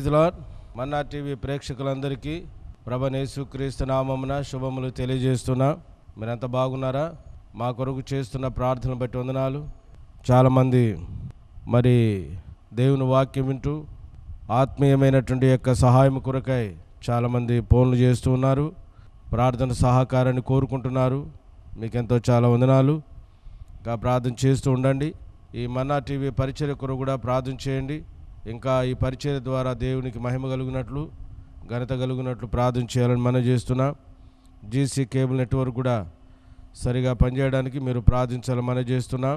praise lord మన్నా TV ప్రేక్షకులందరికీ ప్రభనేసు క్రీస్తు నామమున శుభములు తెలియజేస్తున్నా మీరంతా బాగున్నారా మా కొరకు చేస్తున్న ప్రార్థన బట్టి వందనాలు చాలామంది మరి దేవుని వాక్యం వింటూ ఆత్మీయమైనటువంటి యొక్క సహాయం కొరకై చాలామంది ఫోన్లు చేస్తూ ఉన్నారు ప్రార్థన సహకారాన్ని కోరుకుంటున్నారు మీకెంతో చాలా వందనాలు ఇంకా ప్రార్థన చేస్తూ ఉండండి ఈ మన్నా టీవీ పరిచర్య కొరకు కూడా ప్రార్థన చేయండి ఇంకా ఈ పరిచర్య ద్వారా దేవునికి మహిమ కలుగునట్లు ఘనత కలుగునట్లు ప్రార్థన చేయాలని మనం చేస్తున్నా జీసీ కేబుల్ నెట్వర్క్ కూడా సరిగా పనిచేయడానికి మీరు ప్రార్థించాలని మనం చేస్తున్నా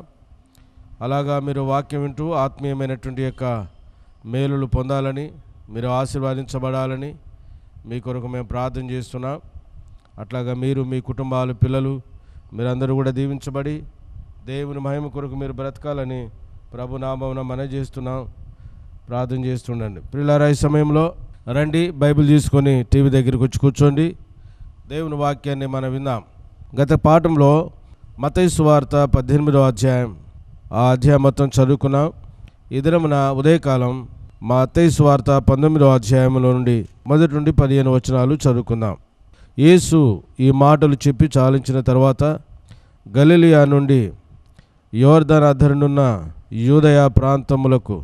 అలాగా మీరు వాక్యం వింటూ ఆత్మీయమైనటువంటి యొక్క మేలులు పొందాలని మీరు ఆశీర్వాదించబడాలని మీ కొరకు మేము ప్రార్థన చేస్తున్నాం అట్లాగా మీరు మీ కుటుంబాలు పిల్లలు మీరందరూ కూడా దీవించబడి దేవుని మహిమ కొరకు మీరు బ్రతకాలని ప్రభు నామమున మనం చేస్తున్నాం ప్రార్థన చేస్తుండండి పిల్లల ఈ సమయంలో రండి బైబిల్ తీసుకొని టీవీ దగ్గరికి వచ్చి కూర్చోండి దేవుని వాక్యాన్ని మనం విందాం గత పాఠంలో మతయి సువార్త పద్దెనిమిదో అధ్యాయం ఆ అధ్యాయం మొత్తం చదువుకున్నాం ఈ దినమున ఉదయకాలం మా అత్తయ్య సువార్త పంతొమ్మిదో అధ్యాయంలో నుండి మొదటి నుండి పదిహేను వచనాలు చదువుకుందాం యేసు ఈ మాటలు చెప్పి చాలించిన తర్వాత గలిలియా నుండి యోర్ధన్ అధరునున్న యూదయ ప్రాంతములకు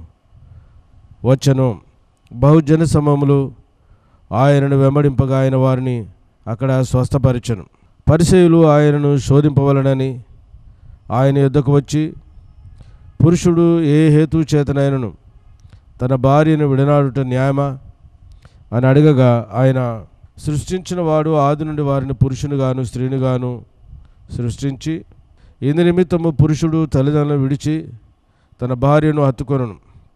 వచ్చెను బహుజన సమములు ఆయనను వెంబడింపగా ఆయన వారిని అక్కడ స్వస్థపరిచెను పరిచయులు ఆయనను శోధింపవలనని ఆయన యుద్ధకు వచ్చి పురుషుడు ఏ హేతు చేతనైనను తన భార్యను విడనాడుట న్యాయమా అని అడగగా ఆయన సృష్టించిన వాడు ఆది నుండి వారిని పురుషునిగాను స్త్రీనిగాను సృష్టించి ఇందు నిమిత్తము పురుషుడు తల్లిదండ్రులను విడిచి తన భార్యను హత్తుకొనను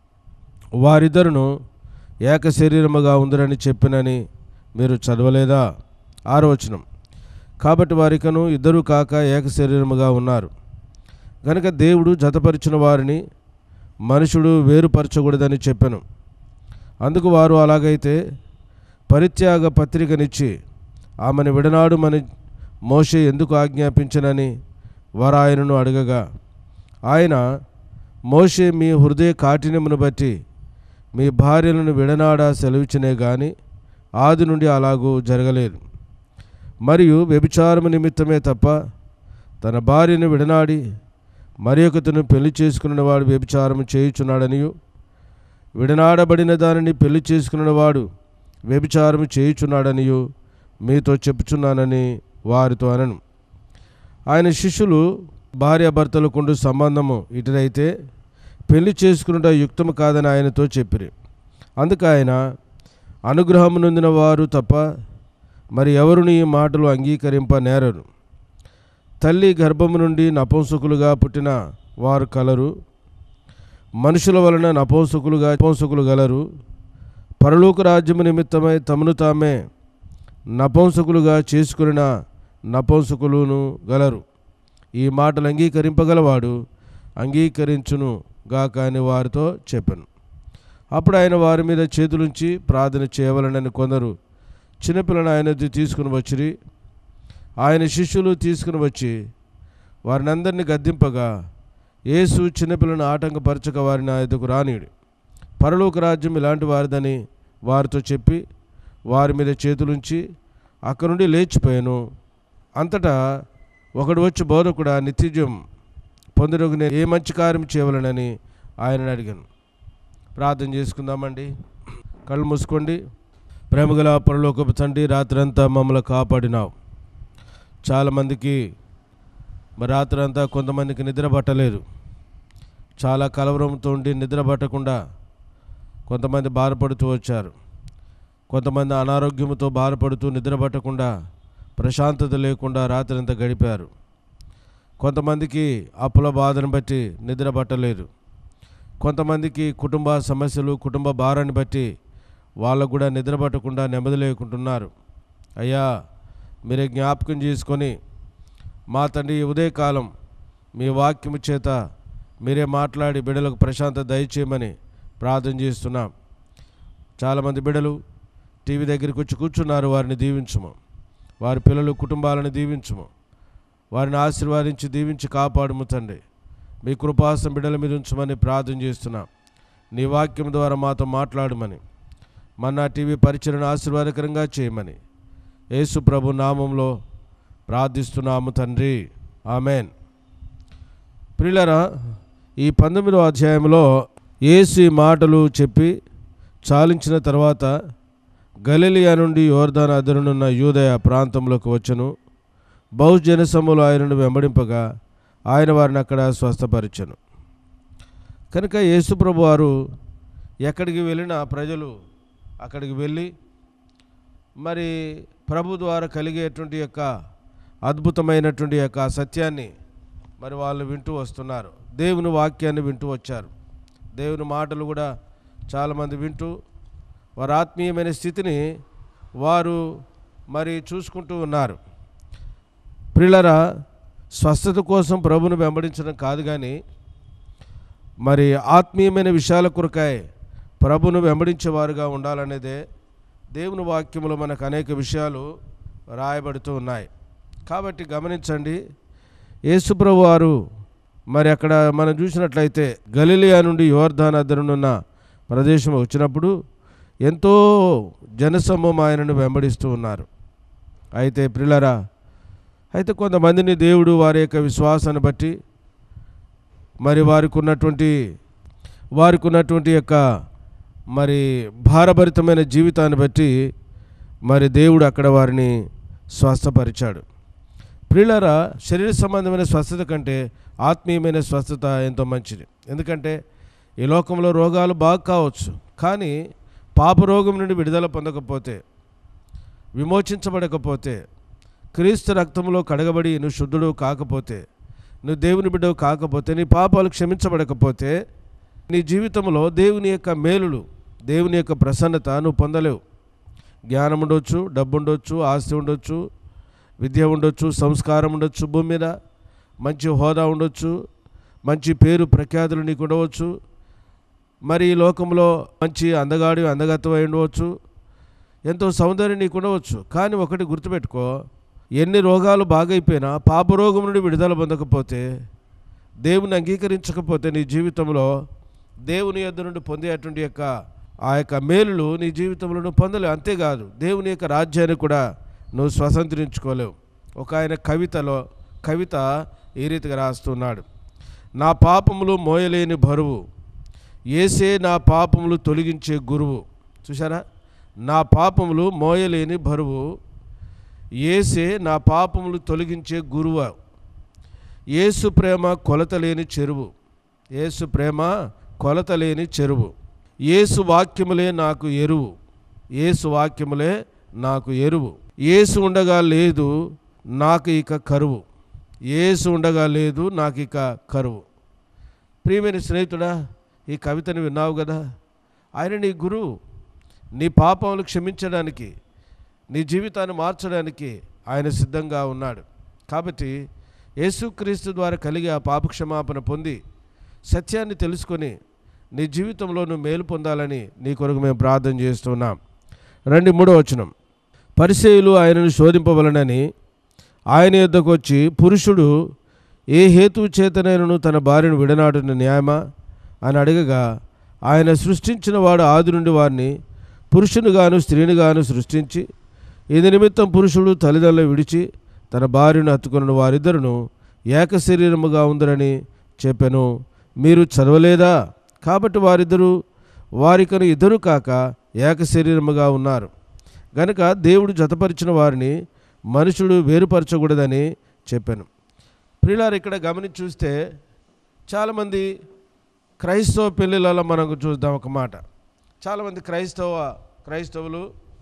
వారిద్దరును ఏక శరీరముగా ఉందరని చెప్పినని మీరు చదవలేదా ఆరోచనం కాబట్టి వారికను ఇద్దరు కాక ఏక శరీరముగా ఉన్నారు కనుక దేవుడు జతపరిచిన వారిని మనుషుడు వేరుపరచకూడదని చెప్పాను అందుకు వారు అలాగైతే పరిత్యాగ పత్రికనిచ్చి ఆమెను విడనాడుమని మోషే ఎందుకు ఆజ్ఞాపించనని వారు ఆయనను అడగగా ఆయన మోషే మీ హృదయ కాఠిన్యమును బట్టి మీ భార్యలను విడనాడా సెలవిచ్చినే గాని ఆది నుండి అలాగూ జరగలేదు మరియు వ్యభిచారము నిమిత్తమే తప్ప తన భార్యను విడనాడి మరి ఒకతను పెళ్లి చేసుకున్నవాడు వ్యభిచారం చేయుచున్నాడనియు విడనాడబడిన దానిని పెళ్లి చేసుకున్నవాడు వ్యభిచారం చేయుచున్నాడనియు మీతో చెప్పుచున్నానని వారితో అనను ఆయన శిష్యులు భార్యాభర్తలకుండు సంబంధము ఇటుదైతే పెళ్లి చేసుకున్నట యుక్తము కాదని ఆయనతో చెప్పిరి అందుకు ఆయన అనుగ్రహం నొందిన వారు తప్ప మరి ఎవరుని ఈ మాటలు అంగీకరింప నేరరు తల్లి గర్భము నుండి నపుంసకులుగా పుట్టిన వారు కలరు మనుషుల వలన నపుంసకులుగా నపుంసకులు గలరు పరలోక రాజ్యము నిమిత్తమై తమను తామే నపుంసకులుగా చేసుకున్న నపుంసకులును గలరు ఈ మాటలు అంగీకరింపగలవాడు అంగీకరించును గాక అని వారితో చెప్పాను అప్పుడు ఆయన వారి మీద చేతులుంచి ప్రార్థన చేయవలనని కొందరు చిన్నపిల్లని ఆయన తీసుకుని వచ్చిరి ఆయన శిష్యులు తీసుకుని వచ్చి వారిని అందరినీ గద్దింపగా యేసు చిన్నపిల్లను ఆటంకపరచక వారిని ఆ ఎదుకు రానీయుడు పరలోక రాజ్యం ఇలాంటి వారిదని వారితో చెప్పి వారి మీద చేతులుంచి అక్కడి నుండి లేచిపోయాను అంతటా ఒకడు వచ్చి బోధకుడా నిత్యజం పొందుటకు నేను ఏ మంచి కార్యం చేయవలనని ఆయనను అడిగాను ప్రార్థన చేసుకుందామండి కళ్ళు మూసుకోండి ప్రేమగల పరలోకపు తండ్రి రాత్రంతా మమ్మల్ని కాపాడినావు చాలామందికి మరి రాత్రంతా కొంతమందికి నిద్ర పట్టలేదు చాలా కలవరంతో ఉండి నిద్ర పట్టకుండా కొంతమంది బాధపడుతూ వచ్చారు కొంతమంది అనారోగ్యంతో బాధపడుతూ నిద్ర పట్టకుండా ప్రశాంతత లేకుండా రాత్రంతా గడిపారు కొంతమందికి అప్పుల బాధను బట్టి నిద్ర పట్టలేదు కొంతమందికి కుటుంబ సమస్యలు కుటుంబ భారాన్ని బట్టి వాళ్ళకు కూడా నిద్ర పట్టకుండా నెమ్మది లేకుంటున్నారు అయ్యా మీరే జ్ఞాపకం చేసుకొని మా తండ్రి ఈ ఉదయకాలం మీ వాక్యము చేత మీరే మాట్లాడి బిడ్డలకు ప్రశాంత దయచేయమని ప్రార్థన చేస్తున్నాం చాలామంది బిడ్డలు టీవీ దగ్గరికి వచ్చి కూర్చున్నారు వారిని దీవించము వారి పిల్లలు కుటుంబాలను దీవించము వారిని ఆశీర్వాదించి దీవించి కాపాడుము తండ్రి మీ కృపాసం బిడ్డల మీద ఉంచమని ప్రార్థన చేస్తున్నాం నీ వాక్యం ద్వారా మాతో మాట్లాడమని మన్నా టీవీ పరిచయను ఆశీర్వాదకరంగా చేయమని యేసు ప్రభు నామంలో ప్రార్థిస్తున్నాము తండ్రి ఆమెన్ ప్రియులరా ఈ పంతొమ్మిదవ అధ్యాయంలో యేసు ఈ మాటలు చెప్పి చాలించిన తర్వాత గలిలియా నుండి యోర్దాన్ అదనున్న యూదయ ప్రాంతంలోకి వచ్చను బహుజన సమూలు ఆయనను వెంబడింపగా ఆయన వారిని అక్కడ స్వస్థపరిచను కనుక యేసుప్రభు వారు ఎక్కడికి వెళ్ళినా ప్రజలు అక్కడికి వెళ్ళి మరి ప్రభు ద్వారా కలిగేటువంటి యొక్క అద్భుతమైనటువంటి యొక్క సత్యాన్ని మరి వాళ్ళు వింటూ వస్తున్నారు దేవుని వాక్యాన్ని వింటూ వచ్చారు దేవుని మాటలు కూడా చాలామంది వింటూ వారి ఆత్మీయమైన స్థితిని వారు మరి చూసుకుంటూ ఉన్నారు ప్రిలరా స్వస్థత కోసం ప్రభుని వెంబడించడం కాదు కానీ మరి ఆత్మీయమైన విషయాల కొరకాయ ప్రభును వెంబడించేవారుగా ఉండాలనేదే దేవుని వాక్యములో మనకు అనేక విషయాలు రాయబడుతూ ఉన్నాయి కాబట్టి గమనించండి యేసుప్రభు వారు మరి అక్కడ మనం చూసినట్లయితే గలిలియా నుండి యోర్ధాన్ అద్దరునున్న ప్రదేశం వచ్చినప్పుడు ఎంతో జనసమూహం ఆయనను వెంబడిస్తూ ఉన్నారు అయితే ప్రిలరా అయితే కొంతమందిని దేవుడు వారి యొక్క విశ్వాసాన్ని బట్టి మరి వారికి ఉన్నటువంటి వారికి ఉన్నటువంటి యొక్క మరి భారభరితమైన జీవితాన్ని బట్టి మరి దేవుడు అక్కడ వారిని స్వస్థపరిచాడు ప్రియులారా శరీర సంబంధమైన స్వస్థత కంటే ఆత్మీయమైన స్వస్థత ఎంతో మంచిది ఎందుకంటే ఈ లోకంలో రోగాలు బాగా కావచ్చు కానీ పాపరోగం నుండి విడుదల పొందకపోతే విమోచించబడకపోతే క్రీస్తు రక్తంలో కడగబడి నువ్వు శుద్ధుడు కాకపోతే నువ్వు దేవుని బిడ్డవు కాకపోతే నీ పాపాలు క్షమించబడకపోతే నీ జీవితంలో దేవుని యొక్క మేలులు దేవుని యొక్క ప్రసన్నత నువ్వు పొందలేవు జ్ఞానం ఉండొచ్చు డబ్బు ఉండొచ్చు ఆస్తి ఉండొచ్చు విద్య ఉండొచ్చు సంస్కారం ఉండొచ్చు భూమి మీద మంచి హోదా ఉండొచ్చు మంచి పేరు ప్రఖ్యాతులు నీకు ఉండవచ్చు మరి ఈ లోకంలో మంచి అందగాడి అందగత్వం అయి ఉండవచ్చు ఎంతో సౌందర్యం నీకు ఉండవచ్చు కానీ ఒకటి గుర్తుపెట్టుకో ఎన్ని రోగాలు బాగైపోయినా పాపరోగం నుండి విడుదల పొందకపోతే దేవుని అంగీకరించకపోతే నీ జీవితంలో దేవుని యొద్ద నుండి పొందేటువంటి యొక్క ఆ యొక్క మేలులు నీ జీవితంలో నువ్వు పొందలేవు అంతేకాదు దేవుని యొక్క రాజ్యాన్ని కూడా నువ్వు స్వతంత్రించుకోలేవు ఒక ఆయన కవితలో కవిత ఈ రీతిగా రాస్తున్నాడు నా పాపములు మోయలేని బరువు ఏసే నా పాపములు తొలగించే గురువు చూసారా నా పాపములు మోయలేని బరువు ఏసే నా పాపములు తొలగించే గురువ ఏసు ప్రేమ కొలతలేని చెరువు ఏసు ప్రేమ కొలతలేని చెరువు ఏసు వాక్యములే నాకు ఎరువు ఏసు వాక్యములే నాకు ఎరువు ఏసు ఉండగా లేదు నాకు ఇక కరువు ఏసు ఉండగా లేదు నాకు ఇక కరువు ప్రియమైన స్నేహితుడా ఈ కవితను విన్నావు కదా ఆయన నీ గురువు నీ పాపములు క్షమించడానికి నీ జీవితాన్ని మార్చడానికి ఆయన సిద్ధంగా ఉన్నాడు కాబట్టి యేసుక్రీస్తు ద్వారా కలిగే ఆ పాపక్షమాపణ పొంది సత్యాన్ని తెలుసుకొని నీ జీవితంలో నువ్వు మేలు పొందాలని నీ కొరకు మేము ప్రార్థన చేస్తున్నాం రండి మూడో వచనం పరిచయులు ఆయనను శోధింపవలనని ఆయన యొద్దకు వచ్చి పురుషుడు ఏ హేతువు చేతనైనను తన భార్యను విడనాడున న్యాయమా అని అడగగా ఆయన సృష్టించిన వాడు ఆది నుండి వారిని పురుషునిగాను స్త్రీనిగాను సృష్టించి ఇది నిమిత్తం పురుషుడు తల్లిదండ్రులు విడిచి తన భార్యను హత్తుకున్న వారిద్దరును ఏక శరీరముగా ఉందరని చెప్పాను మీరు చదవలేదా కాబట్టి వారిద్దరూ వారికను ఇద్దరు కాక ఏక శరీరముగా ఉన్నారు గనుక దేవుడు జతపరిచిన వారిని మనుషుడు వేరుపరచకూడదని చెప్పాను ప్రియులారు ఇక్కడ గమనించి చూస్తే చాలామంది క్రైస్తవ పెళ్ళిళ్ళలో మనం చూద్దాం ఒక మాట చాలామంది క్రైస్తవ క్రైస్తవులు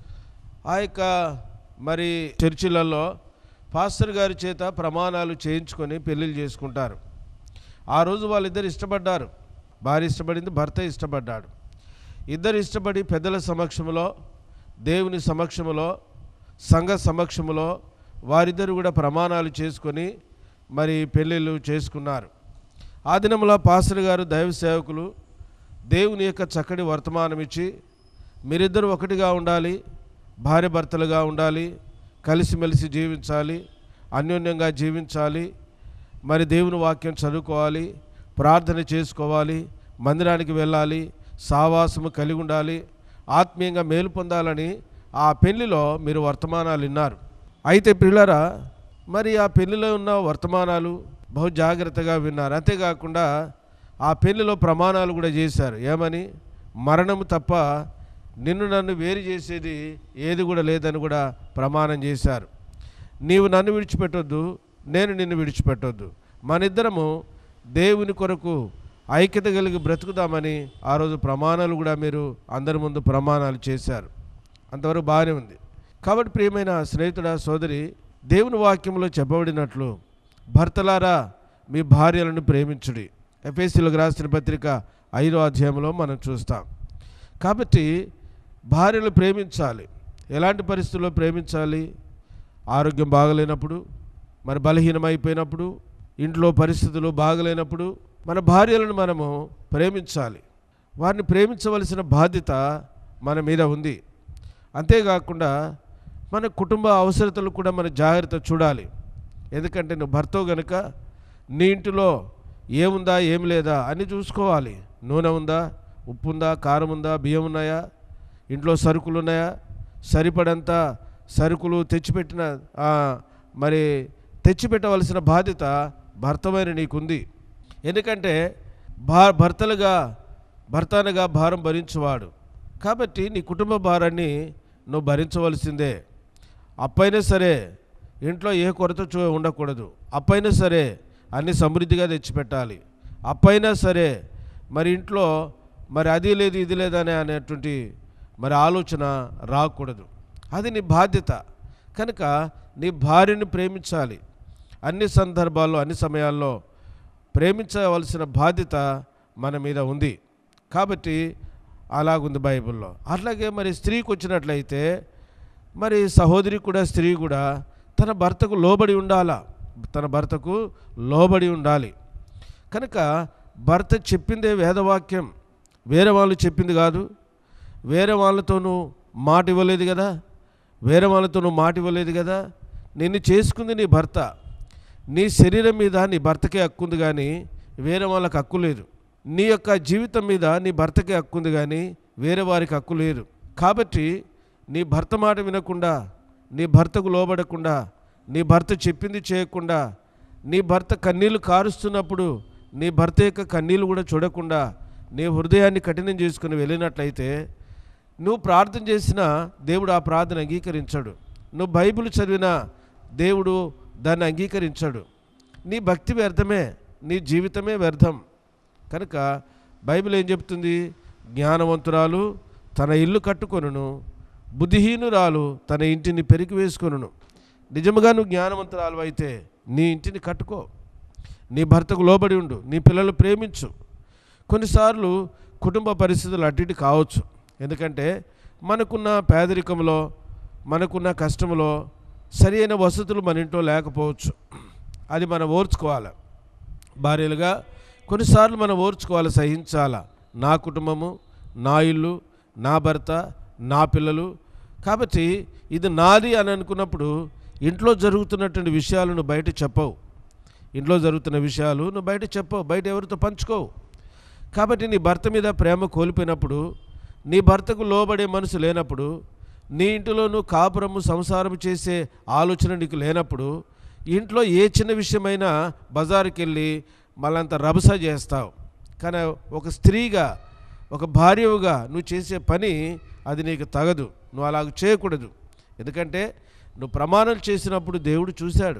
ఆ యొక్క మరి చర్చిలలో పాస్టర్ గారి చేత ప్రమాణాలు చేయించుకొని పెళ్ళిళ్ళు చేసుకుంటారు ఆ రోజు వాళ్ళిద్దరు ఇష్టపడ్డారు భార్య ఇష్టపడింది భర్త ఇష్టపడ్డాడు ఇద్దరు ఇష్టపడి పెద్దల సమక్షంలో దేవుని సమక్షంలో సంఘ సమక్షంలో వారిద్దరు కూడా ప్రమాణాలు చేసుకొని మరి పెళ్ళిళ్ళు చేసుకున్నారు ఆ దినంలో పాస్టర్ గారు దైవ సేవకులు దేవుని యొక్క చక్కటి వర్తమానం ఇచ్చి మీరిద్దరు ఒకటిగా ఉండాలి భార్య భర్తలుగా ఉండాలి కలిసిమెలిసి జీవించాలి అన్యోన్యంగా జీవించాలి మరి దేవుని వాక్యం చదువుకోవాలి ప్రార్థన చేసుకోవాలి మందిరానికి వెళ్ళాలి సావాసము కలిగి ఉండాలి ఆత్మీయంగా మేలు పొందాలని ఆ పెళ్లిలో మీరు వర్తమానాలు విన్నారు అయితే పిల్లరా మరి ఆ పెళ్లిలో ఉన్న వర్తమానాలు బహు జాగ్రత్తగా విన్నారు అంతేకాకుండా ఆ పెళ్లిలో ప్రమాణాలు కూడా చేశారు ఏమని మరణము తప్ప నిన్ను నన్ను వేరు చేసేది ఏది కూడా లేదని కూడా ప్రమాణం చేశారు నీవు నన్ను విడిచిపెట్టొద్దు నేను నిన్ను విడిచిపెట్టొద్దు మనిద్దరము దేవుని కొరకు ఐక్యత కలిగి బ్రతుకుదామని ఆ రోజు ప్రమాణాలు కూడా మీరు అందరి ముందు ప్రమాణాలు చేశారు అంతవరకు బాగానే ఉంది కాబట్టి ప్రియమైన స్నేహితుడ సోదరి దేవుని వాక్యంలో చెప్పబడినట్లు భర్తలారా మీ భార్యలను ప్రేమించుడి ఎఫ్ఎస్సీలకు రాసిన పత్రిక ఐదో అధ్యాయంలో మనం చూస్తాం కాబట్టి భార్యలు ప్రేమించాలి ఎలాంటి పరిస్థితుల్లో ప్రేమించాలి ఆరోగ్యం బాగలేనప్పుడు మరి బలహీనమైపోయినప్పుడు ఇంట్లో పరిస్థితులు బాగలేనప్పుడు మన భార్యలను మనము ప్రేమించాలి వారిని ప్రేమించవలసిన బాధ్యత మన మీద ఉంది అంతేకాకుండా మన కుటుంబ అవసరతలు కూడా మన జాగ్రత్త చూడాలి ఎందుకంటే నువ్వు భర్తో గనుక నీ ఇంటిలో ఏముందా ఏం లేదా అని చూసుకోవాలి నూనె ఉందా ఉప్పు ఉందా కారం ఉందా బియ్యం ఉన్నాయా ఇంట్లో సరుకులు ఉన్నాయా సరిపడంత సరుకులు తెచ్చిపెట్టిన ఆ, మరి తెచ్చిపెట్టవలసిన బాధ్యత భర్తమైన నీకుంది ఎందుకంటే భా భర్తలుగా భర్తనగా భారం భరించువాడు కాబట్టి నీ కుటుంబ భారాన్ని నువ్వు భరించవలసిందే అప్పైనా సరే ఇంట్లో ఏ కొరత చూ ఉండకూడదు అప్పైనా సరే అన్ని సమృద్ధిగా తెచ్చిపెట్టాలి అప్పైనా సరే మరి ఇంట్లో మరి అది లేదు ఇది లేదనే అనేటువంటి మరి ఆలోచన రాకూడదు అది నీ బాధ్యత కనుక నీ భార్యని ప్రేమించాలి అన్ని సందర్భాల్లో అన్ని సమయాల్లో ప్రేమించవలసిన బాధ్యత మన మీద ఉంది కాబట్టి అలాగుంది బైబిల్లో అట్లాగే మరి స్త్రీకి వచ్చినట్లయితే మరి సహోదరి కూడా స్త్రీ కూడా తన భర్తకు లోబడి ఉండాలా తన భర్తకు లోబడి ఉండాలి కనుక భర్త చెప్పిందే వేదవాక్యం వేరే వాళ్ళు చెప్పింది కాదు వేరే వాళ్ళతోనూ మాట ఇవ్వలేదు కదా వేరే వాళ్ళతోనూ మాట ఇవ్వలేదు కదా నిన్ను చేసుకుంది నీ భర్త నీ శరీరం మీద నీ భర్తకే హక్కు ఉంది కానీ వేరే వాళ్ళకి హక్కు లేదు నీ యొక్క జీవితం మీద నీ భర్తకే హక్కు ఉంది కానీ వేరే వారికి హక్కు లేదు కాబట్టి నీ భర్త మాట వినకుండా నీ భర్తకు లోబడకుండా నీ భర్త చెప్పింది చేయకుండా నీ భర్త కన్నీళ్లు కారుస్తున్నప్పుడు నీ భర్త యొక్క కన్నీళ్లు కూడా చూడకుండా నీ హృదయాన్ని కఠినం చేసుకుని వెళ్ళినట్లయితే నువ్వు ప్రార్థన చేసినా దేవుడు ఆ ప్రార్థన అంగీకరించాడు నువ్వు బైబిల్ చదివినా దేవుడు దాన్ని అంగీకరించాడు నీ భక్తి వ్యర్థమే నీ జీవితమే వ్యర్థం కనుక బైబిల్ ఏం చెప్తుంది జ్ఞానవంతురాలు తన ఇల్లు కట్టుకొనును బుద్ధిహీనురాలు తన ఇంటిని పెరికి వేసుకొనును నిజముగా నువ్వు జ్ఞానవంతురాలు అయితే నీ ఇంటిని కట్టుకో నీ భర్తకు లోబడి ఉండు నీ పిల్లలు ప్రేమించు కొన్నిసార్లు కుటుంబ పరిస్థితులు అటు ఇటు కావచ్చు ఎందుకంటే మనకున్న పేదరికంలో మనకున్న కష్టంలో సరి అయిన వసతులు మన ఇంట్లో లేకపోవచ్చు అది మనం ఓర్చుకోవాలి భార్యలుగా కొన్నిసార్లు మనం ఓర్చుకోవాలి సహించాలా నా కుటుంబము నా ఇల్లు నా భర్త నా పిల్లలు కాబట్టి ఇది నాది అని అనుకున్నప్పుడు ఇంట్లో జరుగుతున్నటువంటి విషయాలను బయట చెప్పవు ఇంట్లో జరుగుతున్న విషయాలు నువ్వు బయట చెప్పవు బయట ఎవరితో పంచుకోవు కాబట్టి నీ భర్త మీద ప్రేమ కోల్పోయినప్పుడు నీ భర్తకు లోబడే మనసు లేనప్పుడు నీ ఇంటిలో నువ్వు కాపురము సంసారం చేసే ఆలోచన నీకు లేనప్పుడు ఇంట్లో ఏ చిన్న విషయమైనా బజారుకి వెళ్ళి మళ్ళంత రభస చేస్తావు కానీ ఒక స్త్రీగా ఒక భార్యవుగా నువ్వు చేసే పని అది నీకు తగదు నువ్వు అలాగ చేయకూడదు ఎందుకంటే నువ్వు ప్రమాణం చేసినప్పుడు దేవుడు చూశాడు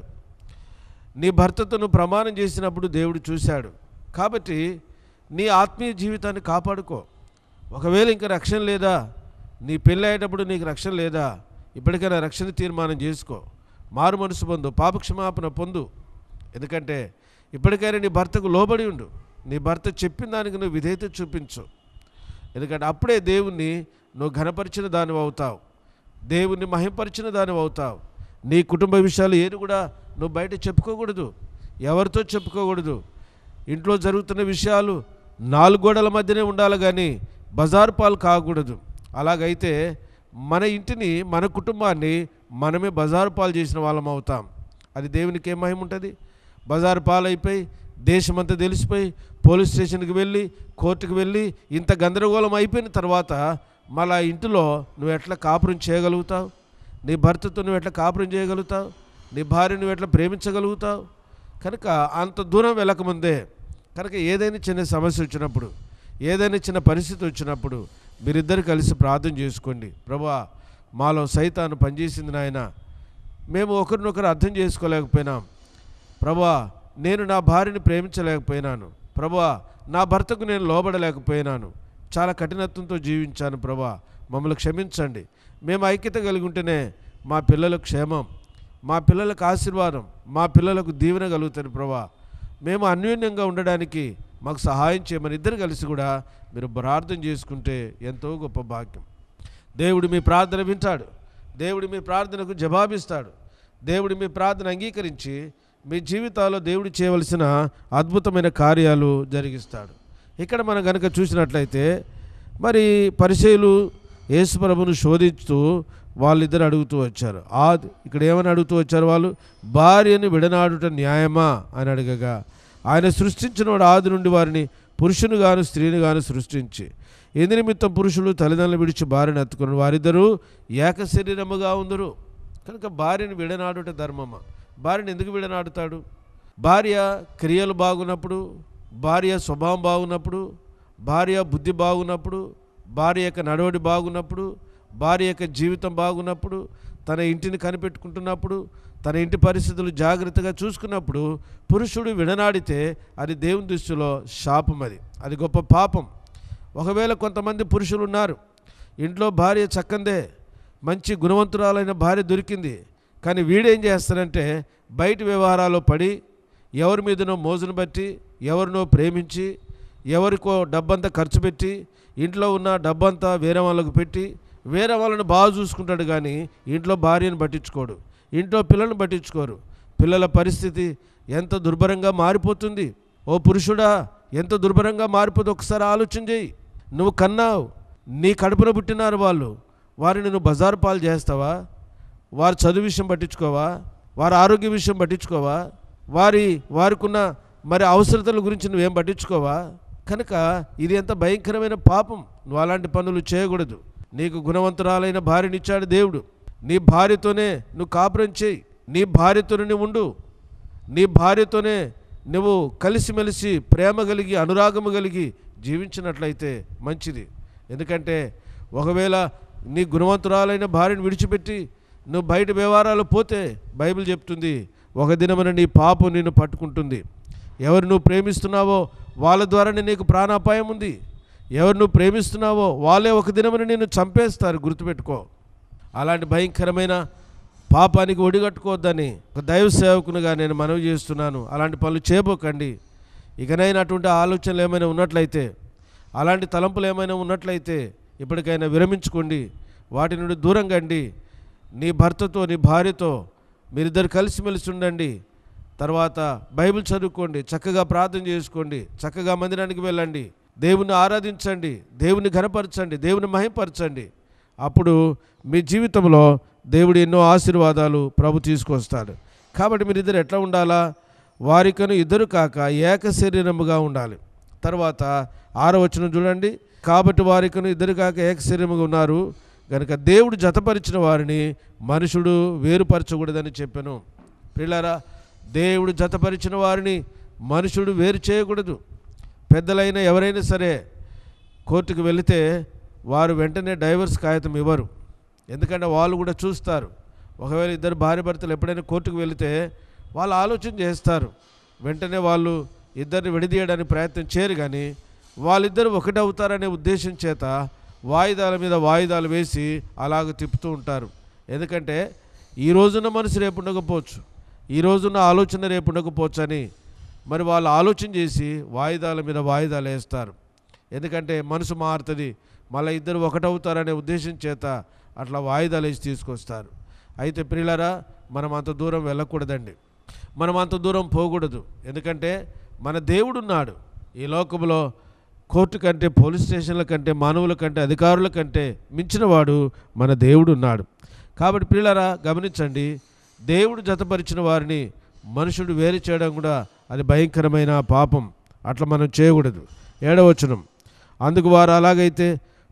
నీ భర్తతో నువ్వు ప్రమాణం చేసినప్పుడు దేవుడు చూశాడు కాబట్టి నీ ఆత్మీయ జీవితాన్ని కాపాడుకో ఒకవేళ ఇంకా రక్షణ లేదా నీ పెళ్ళి అయ్యేటప్పుడు నీకు రక్షణ లేదా ఇప్పటికైనా రక్షణ తీర్మానం చేసుకో మారు మనసు పొందు పాపక్షమాపణ పొందు ఎందుకంటే ఇప్పటికైనా నీ భర్తకు లోబడి ఉండు నీ భర్త చెప్పిన దానికి నువ్వు విధేయత చూపించు ఎందుకంటే అప్పుడే దేవుణ్ణి నువ్వు ఘనపరిచిన దానివి అవుతావు దేవుణ్ణి మహింపరిచిన దానివి అవుతావు నీ కుటుంబ విషయాలు ఏది కూడా నువ్వు బయట చెప్పుకోకూడదు ఎవరితో చెప్పుకోకూడదు ఇంట్లో జరుగుతున్న విషయాలు నాలుగు గోడల మధ్యనే ఉండాలి కానీ బజారు పాలు కాకూడదు అలాగైతే మన ఇంటిని మన కుటుంబాన్ని మనమే బజారు పాలు చేసిన వాళ్ళం అవుతాం అది దేవునికి ఏం మహిమ ఉంటుంది బజారు పాలైపోయి దేశమంతా తెలిసిపోయి పోలీస్ స్టేషన్కి వెళ్ళి కోర్టుకు వెళ్ళి ఇంత గందరగోళం అయిపోయిన తర్వాత మళ్ళా ఇంటిలో నువ్వు ఎట్లా కాపురం చేయగలుగుతావు నీ భర్తతో నువ్వు ఎట్లా కాపురం చేయగలుగుతావు నీ భార్య నువ్వు ఎట్లా ప్రేమించగలుగుతావు కనుక అంత దూరం వెళ్ళకముందే కనుక ఏదైనా చిన్న సమస్య వచ్చినప్పుడు ఏదైనా చిన్న పరిస్థితి వచ్చినప్పుడు మీరిద్దరు కలిసి ప్రార్థన చేసుకోండి ప్రభా మాలో సైతాను పనిచేసింది నాయన మేము ఒకరినొకరు అర్థం చేసుకోలేకపోయినాం ప్రభా నేను నా భార్యని ప్రేమించలేకపోయినాను ప్రభా నా భర్తకు నేను లోబడలేకపోయినాను చాలా కఠినత్వంతో జీవించాను ప్రభా మమ్మల్ని క్షమించండి మేము ఐక్యత కలిగి ఉంటేనే మా పిల్లలకు క్షేమం మా పిల్లలకు ఆశీర్వాదం మా పిల్లలకు దీవెన కలుగుతుంది ప్రభా మేము అన్యోన్యంగా ఉండడానికి మాకు సహాయం చేయమని ఇద్దరు కలిసి కూడా మీరు ప్రార్థన చేసుకుంటే ఎంతో గొప్ప భాగ్యం దేవుడు మీ ప్రార్థన వింటాడు దేవుడు మీ ప్రార్థనకు జవాబిస్తాడు దేవుడు మీ ప్రార్థన అంగీకరించి మీ జీవితాల్లో దేవుడు చేయవలసిన అద్భుతమైన కార్యాలు జరిగిస్తాడు ఇక్కడ మనం కనుక చూసినట్లయితే మరి పరిచయులు యేసుప్రభును శోధిస్తూ వాళ్ళిద్దరు అడుగుతూ వచ్చారు ఆ ఇక్కడ ఏమని అడుగుతూ వచ్చారు వాళ్ళు భార్యను విడనాడుట న్యాయమా అని అడగగా ఆయన సృష్టించినవాడు ఆది నుండి వారిని పురుషుని గాను స్త్రీని గాను సృష్టించి ఎందు నిమిత్తం పురుషులు తల్లిదండ్రులు విడిచి భార్యను ఎత్తుకుని వారిద్దరూ ఏక శరీరముగా ఉందరు కనుక భార్యను విడనాడుట ధర్మమా భార్యను ఎందుకు విడనాడుతాడు భార్య క్రియలు బాగున్నప్పుడు భార్య స్వభావం బాగున్నప్పుడు భార్య బుద్ధి బాగున్నప్పుడు భార్య యొక్క నడవడి బాగున్నప్పుడు భార్య యొక్క జీవితం బాగున్నప్పుడు తన ఇంటిని కనిపెట్టుకుంటున్నప్పుడు తన ఇంటి పరిస్థితులు జాగ్రత్తగా చూసుకున్నప్పుడు పురుషుడు విడనాడితే అది దేవుని దృష్టిలో శాపం అది అది గొప్ప పాపం ఒకవేళ కొంతమంది పురుషులు ఉన్నారు ఇంట్లో భార్య చక్కందే మంచి గుణవంతురాలైన భార్య దొరికింది కానీ వీడేం చేస్తాడంటే బయట వ్యవహారాల్లో పడి ఎవరి మీదనో మోజును బట్టి ఎవరినో ప్రేమించి ఎవరికో డబ్బంతా ఖర్చు పెట్టి ఇంట్లో ఉన్న డబ్బంతా వేరే వాళ్ళకు పెట్టి వేరే వాళ్ళని బాగా చూసుకుంటాడు కానీ ఇంట్లో భార్యను పట్టించుకోడు ఇంట్లో పిల్లల్ని పట్టించుకోరు పిల్లల పరిస్థితి ఎంత దుర్భరంగా మారిపోతుంది ఓ పురుషుడా ఎంత దుర్భరంగా మారిపోతుంది ఒకసారి ఆలోచన చేయి నువ్వు కన్నావు నీ కడుపున పుట్టినారు వాళ్ళు వారిని నువ్వు బజారు పాలు చేస్తావా వారి చదువు విషయం పట్టించుకోవా వారి ఆరోగ్య విషయం పట్టించుకోవా వారి వారికున్న మరి అవసరతల గురించి నువ్వేం పట్టించుకోవా కనుక ఇది ఎంత భయంకరమైన పాపం నువ్వు అలాంటి పనులు చేయకూడదు నీకు గుణవంతురాలైన భార్యనిచ్చాడు దేవుడు నీ భార్యతోనే నువ్వు కాపురం చేయి నీ భార్యతోనే నువ్వు ఉండు నీ భార్యతోనే నువ్వు కలిసిమెలిసి ప్రేమ కలిగి అనురాగము కలిగి జీవించినట్లయితే మంచిది ఎందుకంటే ఒకవేళ నీ గుణవంతురాలైన భార్యను విడిచిపెట్టి నువ్వు బయట వ్యవహారాలు పోతే బైబిల్ చెప్తుంది ఒక దినమున నీ పాపం నిన్ను పట్టుకుంటుంది ఎవరు నువ్వు ప్రేమిస్తున్నావో వాళ్ళ ద్వారానే నీకు ప్రాణాపాయం ఉంది ఎవరు నువ్వు ప్రేమిస్తున్నావో వాళ్ళే ఒక దినమున నిన్ను చంపేస్తారు గుర్తుపెట్టుకో అలాంటి భయంకరమైన పాపానికి ఒడిగట్టుకోవద్దని ఒక దైవ సేవకునిగా నేను మనవి చేస్తున్నాను అలాంటి పనులు చేయబోకండి ఇకనైనా అటువంటి ఆలోచనలు ఏమైనా ఉన్నట్లయితే అలాంటి తలంపులు ఏమైనా ఉన్నట్లయితే ఇప్పటికైనా విరమించుకోండి వాటి నుండి దూరంగా అండి నీ భర్తతో నీ భార్యతో మీరిద్దరు కలిసిమెలిసి ఉండండి తర్వాత బైబిల్ చదువుకోండి చక్కగా ప్రార్థన చేసుకోండి చక్కగా మందిరానికి వెళ్ళండి దేవుని ఆరాధించండి దేవుని ఘనపరచండి దేవుని మహింపరచండి అప్పుడు మీ జీవితంలో దేవుడు ఎన్నో ఆశీర్వాదాలు ప్రభు తీసుకొస్తాడు కాబట్టి మీరు ఇద్దరు ఎట్లా ఉండాలా వారికను ఇద్దరు కాక ఏక శరీరముగా ఉండాలి తర్వాత ఆరో వచనం చూడండి కాబట్టి వారికను ఇద్దరు కాక ఏక శరీరముగా ఉన్నారు కనుక దేవుడు జతపరిచిన వారిని మనుషుడు వేరుపరచకూడదని చెప్పాను పిల్లరా దేవుడు జతపరిచిన వారిని మనుషుడు వేరు చేయకూడదు పెద్దలైన ఎవరైనా సరే కోర్టుకు వెళితే వారు వెంటనే డైవర్స్ కాగితం ఇవ్వరు ఎందుకంటే వాళ్ళు కూడా చూస్తారు ఒకవేళ ఇద్దరు భార్య భర్తలు ఎప్పుడైనా కోర్టుకు వెళితే వాళ్ళు ఆలోచన చేస్తారు వెంటనే వాళ్ళు ఇద్దరిని విడదీయడానికి ప్రయత్నం చేయరు కానీ వాళ్ళిద్దరు ఒకటవుతారనే ఉద్దేశం చేత వాయిదాల మీద వాయిదాలు వేసి అలాగ తిప్పుతూ ఉంటారు ఎందుకంటే ఈ రోజున్న మనసు రేపు ఉండకపోవచ్చు ఈ రోజున్న ఆలోచన రేపు ఉండకపోవచ్చు అని మరి వాళ్ళు ఆలోచన చేసి వాయిదాల మీద వాయిదాలు వేస్తారు ఎందుకంటే మనసు మారుతుంది మళ్ళీ ఇద్దరు ఒకటవుతారనే ఉద్దేశం చేత అట్లా వాయిదాలు వేసి తీసుకొస్తారు అయితే ప్రియులరా మనం అంత దూరం వెళ్ళకూడదండి మనం అంత దూరం పోకూడదు ఎందుకంటే మన దేవుడు ఉన్నాడు ఈ లోకంలో కోర్టు కంటే పోలీస్ స్టేషన్ల కంటే మానవుల కంటే అధికారుల కంటే మించినవాడు మన దేవుడు ఉన్నాడు కాబట్టి పిల్లరా గమనించండి దేవుడు జతపరిచిన వారిని మనుషుడు వేరు చేయడం కూడా అది భయంకరమైన పాపం అట్లా మనం చేయకూడదు ఏడవచనం అందుకు వారు అలాగైతే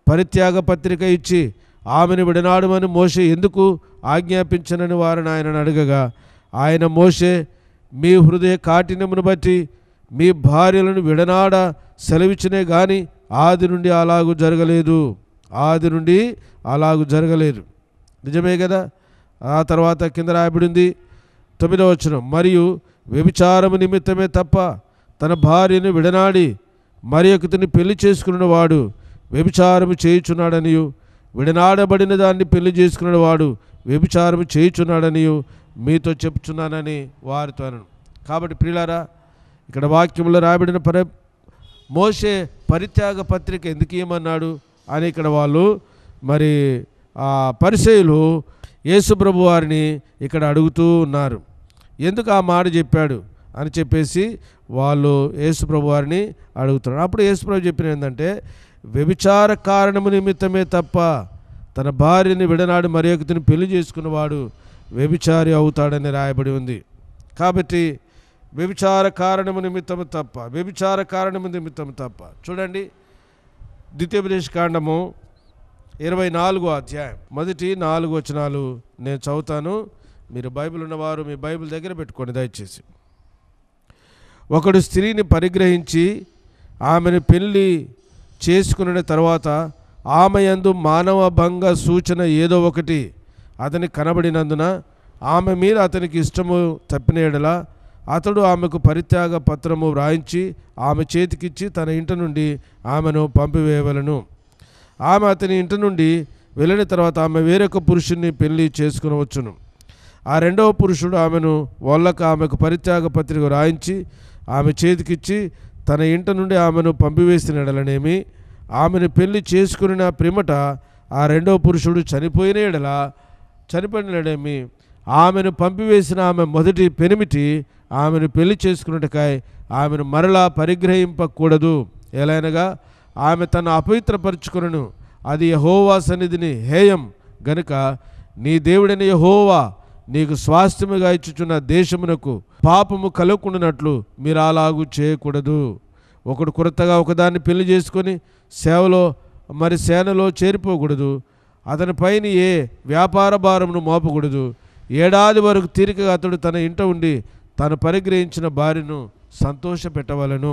పరిత్యాగ పత్రిక ఇచ్చి ఆమెను విడనాడమని మోషే ఎందుకు ఆజ్ఞాపించనని వారిని ఆయనను అడగగా ఆయన మోషే మీ హృదయ కాఠిన్యమును బట్టి మీ భార్యలను విడనాడ సెలవిచ్చినే గాని ఆది నుండి అలాగూ జరగలేదు ఆది నుండి అలాగూ జరగలేదు నిజమే కదా ఆ తర్వాత కింద రాయబడింది తొమ్మిదవ వచనం మరియు వ్యభిచారము నిమిత్తమే తప్ప తన భార్యను విడనాడి మరి ఒకతిని పెళ్లి చేసుకున్నవాడు వ్యభిచారము చేయుచున్నాడనియు విడనాడబడిన దాన్ని పెళ్లి చేసుకున్నవాడు వ్యభిచారము చేయుచున్నాడనియు మీతో చెప్తున్నానని వారితో అనను కాబట్టి ప్రియులారా ఇక్కడ వాక్యంలో రాయబడిన పర మోసే పరిత్యాగ పత్రిక ఎందుకు ఇవ్వమన్నాడు అని ఇక్కడ వాళ్ళు మరి ఆ పరిచయులు యేసుప్రభు వారిని ఇక్కడ అడుగుతూ ఉన్నారు ఎందుకు ఆ మాట చెప్పాడు అని చెప్పేసి వాళ్ళు యేసుప్రభు వారిని అడుగుతున్నారు అప్పుడు యేసుప్రభు చెప్పిన ఏంటంటే వ్యభిచార కారణము నిమిత్తమే తప్ప తన భార్యని విడనాడు మరి ఒకతిని పెళ్లి చేసుకున్నవాడు వ్యభిచారి అవుతాడని రాయబడి ఉంది కాబట్టి వ్యభిచార కారణము నిమిత్తము తప్ప వ్యభిచార కారణము నిమిత్తము తప్ప చూడండి ద్వితీయోపదేశ కాండము ఇరవై నాలుగో అధ్యాయం మొదటి నాలుగు వచనాలు నేను చదువుతాను మీరు బైబిల్ ఉన్నవారు మీ బైబిల్ దగ్గర పెట్టుకోండి దయచేసి ఒకడు స్త్రీని పరిగ్రహించి ఆమెను పెళ్లి చేసుకున్న తర్వాత ఆమె యందు మానవ భంగ సూచన ఏదో ఒకటి అతని కనబడినందున ఆమె మీద అతనికి ఇష్టము తప్పిన ఎడల అతడు ఆమెకు పరిత్యాగ పత్రము వ్రాయించి ఆమె చేతికిచ్చి తన ఇంటి నుండి ఆమెను పంపివేయవలను ఆమె అతని ఇంటి నుండి వెళ్ళిన తర్వాత ఆమె వేరొక పురుషుణ్ణి పెళ్లి చేసుకునవచ్చును ఆ రెండవ పురుషుడు ఆమెను వాళ్ళక ఆమెకు పరిత్యాగ పత్రిక రాయించి ఆమె చేతికిచ్చి తన ఇంట నుండి ఆమెను పంపివేసిన ఎడలనేమి ఆమెను పెళ్లి చేసుకున్న ప్రిమట ఆ రెండవ పురుషుడు చనిపోయిన ఎడల చనిపోయినడేమి ఆమెను పంపివేసిన ఆమె మొదటి పెనిమిటి ఆమెను పెళ్లి చేసుకున్నట్టుకాయ ఆమెను మరలా పరిగ్రహింపకూడదు ఎలానగా ఆమె తన అపవిత్రపరుచుకును అది యహోవా సన్నిధిని హేయం గనుక నీ దేవుడైన యహోవా నీకు స్వాస్థ్యముగా ఇచ్చుచున్న దేశమునకు పాపము కలగకుండానట్లు మీరు అలాగూ చేయకూడదు ఒకడు కొత్తగా ఒకదాన్ని పెళ్లి చేసుకొని సేవలో మరి సేనలో చేరిపోకూడదు అతని పైన ఏ వ్యాపార భారమును మోపకూడదు ఏడాది వరకు తీరికగా అతడు తన ఇంట ఉండి తాను పరిగ్రహించిన భార్యను సంతోష పెట్టవలను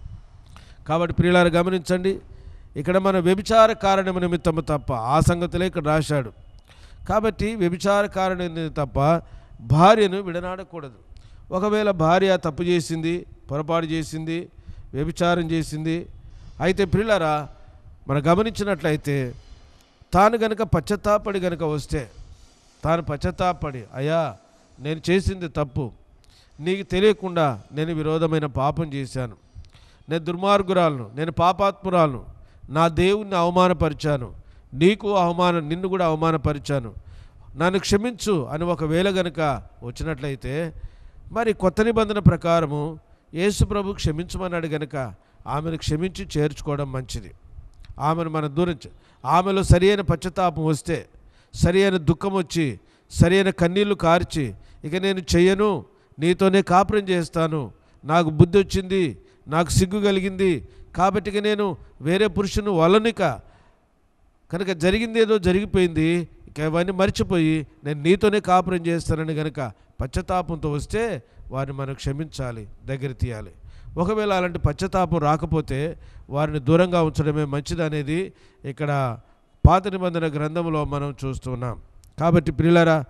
కాబట్టి ప్రియులారు గమనించండి ఇక్కడ మన వ్యభిచార కారణము నిమిత్తము తప్ప ఆ సంగతులే ఇక్కడ రాశాడు కాబట్టి వ్యభిచార కారణం తప్ప భార్యను విడనాడకూడదు ఒకవేళ భార్య తప్పు చేసింది పొరపాటు చేసింది వ్యభిచారం చేసింది అయితే ప్రియులారా మనం గమనించినట్లయితే తాను గనక పశ్చత్తాపడి గనక వస్తే తాను పశ్చత్తాపడి అయ్యా నేను చేసింది తప్పు నీకు తెలియకుండా నేను విరోధమైన పాపం చేశాను నేను దుర్మార్గురాలను నేను పాపాత్మురాలను నా దేవుణ్ణి అవమానపరిచాను నీకు అవమానం నిన్ను కూడా అవమానపరిచాను నన్ను క్షమించు అని ఒకవేళ గనుక వచ్చినట్లయితే మరి కొత్త నిబంధన ప్రకారము యేసు ప్రభు క్షమించమన్నాడు గనుక ఆమెను క్షమించి చేర్చుకోవడం మంచిది ఆమెను మనం దూరం చే- ఆమెలో సరియైన పశ్చాత్తాపం వస్తే సరియైన దుఃఖం వచ్చి సరియైన కన్నీళ్లు కార్చి ఇక నేను చెయ్యను నీతోనే కాపురం చేస్తాను నాకు బుద్ధి వచ్చింది నాకు సిగ్గు కలిగింది కాబట్టి ఇక నేను వేరే పురుషుని వలనిక కనుక జరిగింది ఏదో జరిగిపోయింది ఇక ఇవన్నీ మర్చిపోయి నేను నీతోనే కాపురం చేస్తానని కనుక పశ్చాత్తాపంతో వస్తే వారిని మనం క్షమించాలి దగ్గర తీయాలి ఒకవేళ అలాంటి పశ్చాత్తాపం రాకపోతే వారిని దూరంగా ఉంచడమే మంచిదనేది ఇక్కడ పాత నిబంధన గ్రంథంలో మనం చూస్తున్నాం కాబట్టి ప్రియులరా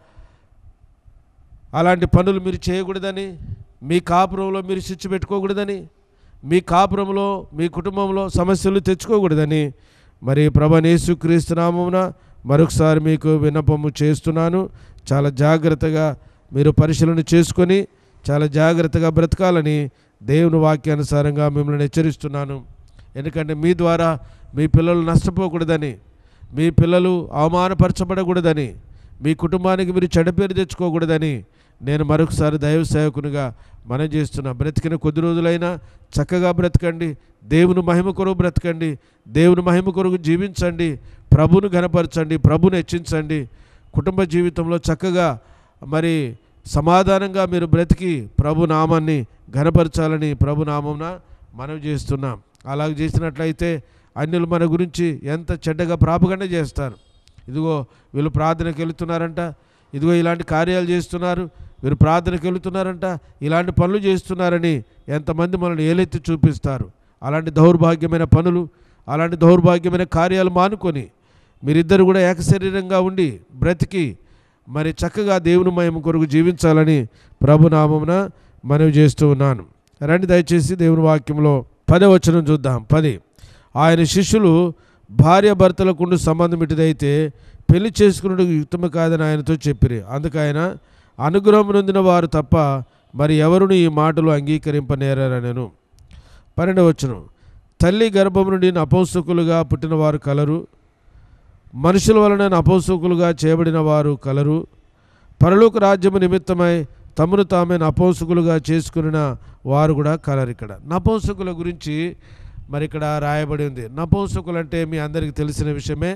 అలాంటి పనులు మీరు చేయకూడదని మీ కాపురంలో మీరు శిక్ష పెట్టుకోకూడదని మీ కాపురంలో మీ కుటుంబంలో సమస్యలు తెచ్చుకోకూడదని మరి ప్రభనేసు క్రీస్తునామమున మరొకసారి మీకు విన్నపము చేస్తున్నాను చాలా జాగ్రత్తగా మీరు పరిశీలన చేసుకొని చాలా జాగ్రత్తగా బ్రతకాలని దేవుని వాక్యానుసారంగా మిమ్మల్ని హెచ్చరిస్తున్నాను ఎందుకంటే మీ ద్వారా మీ పిల్లలు నష్టపోకూడదని మీ పిల్లలు అవమానపరచబడకూడదని మీ కుటుంబానికి మీరు చెడ్డ పేరు తెచ్చుకోకూడదని నేను మరొకసారి దైవ సేవకునిగా మనం చేస్తున్నా బ్రతికిన కొద్ది రోజులైనా చక్కగా బ్రతకండి దేవుని మహిమ కొరకు బ్రతకండి దేవుని మహిమ కొరకు జీవించండి ప్రభును ఘనపరచండి ప్రభును హెచ్చించండి కుటుంబ జీవితంలో చక్కగా మరి సమాధానంగా మీరు బ్రతికి ప్రభు నామాన్ని ఘనపరచాలని ప్రభు నామంన మనం చేస్తున్నాం అలాగ చేసినట్లయితే అన్యులు మన గురించి ఎంత చెడ్డగా ప్రాపగండ చేస్తారు ఇదిగో వీళ్ళు ప్రార్థనకి వెళుతున్నారంట ఇదిగో ఇలాంటి కార్యాలు చేస్తున్నారు వీరు ప్రార్థనకి వెళుతున్నారంట ఇలాంటి పనులు చేస్తున్నారని ఎంతమంది మనల్ని ఏలెత్తి చూపిస్తారు అలాంటి దౌర్భాగ్యమైన పనులు అలాంటి దౌర్భాగ్యమైన కార్యాలు మానుకొని మీరిద్దరు కూడా ఏకశరీరంగా ఉండి బ్రతికి మరి చక్కగా దేవుని మహిమ కొరకు జీవించాలని ప్రభునామమున మనవి చేస్తూ ఉన్నాను రండి దయచేసి దేవుని వాక్యంలో పదవచనం చూద్దాం పది ఆయన శిష్యులు భార్య భర్తలకుండు సంబంధం ఇటుదైతే పెళ్లి చేసుకున్నట్టు యుక్తము కాదని ఆయనతో చెప్పిరి అందుకు ఆయన అనుగ్రహం నొందిన వారు తప్ప మరి ఎవరును ఈ మాటలు అంగీకరింపనేరనను పన్నెండవచనం తల్లి గర్భం నుండి నపౌసుకులుగా పుట్టిన వారు కలరు మనుషుల వలన నపౌసుకులుగా చేయబడిన వారు కలరు పరలోక రాజ్యము నిమిత్తమై తమను తామే నపౌసుకులుగా చేసుకున్న వారు కూడా కలరు ఇక్కడ నపౌసుకుల గురించి మరి ఇక్కడ రాయబడి ఉంది నపౌసుకులు అంటే మీ అందరికీ తెలిసిన విషయమే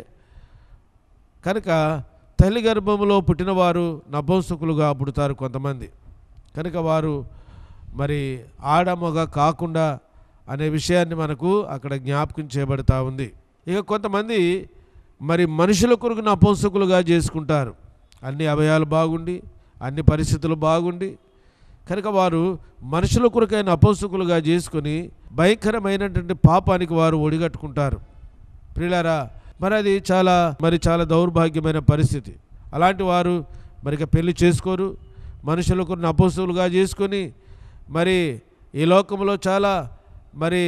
కనుక తల్లి గర్భంలో పుట్టినవారు నపౌసుకులుగా పుడతారు కొంతమంది కనుక వారు మరి ఆడమొగ కాకుండా అనే విషయాన్ని మనకు అక్కడ జ్ఞాపకం చేయబడతా ఉంది ఇక కొంతమంది మరి మనుషుల కొరకు నపౌసుకులుగా చేసుకుంటారు అన్ని అవయాలు బాగుండి అన్ని పరిస్థితులు బాగుండి కనుక వారు మనుషుల కొరకైన అపౌసుకులుగా చేసుకొని భయంకరమైనటువంటి పాపానికి వారు ఒడిగట్టుకుంటారు ప్రియులారా మరి అది చాలా మరి చాలా దౌర్భాగ్యమైన పరిస్థితి అలాంటి వారు మరి ఇక పెళ్లి చేసుకోరు మనుషులకు అపోసులుగా చేసుకొని మరి ఈ లోకంలో చాలా మరి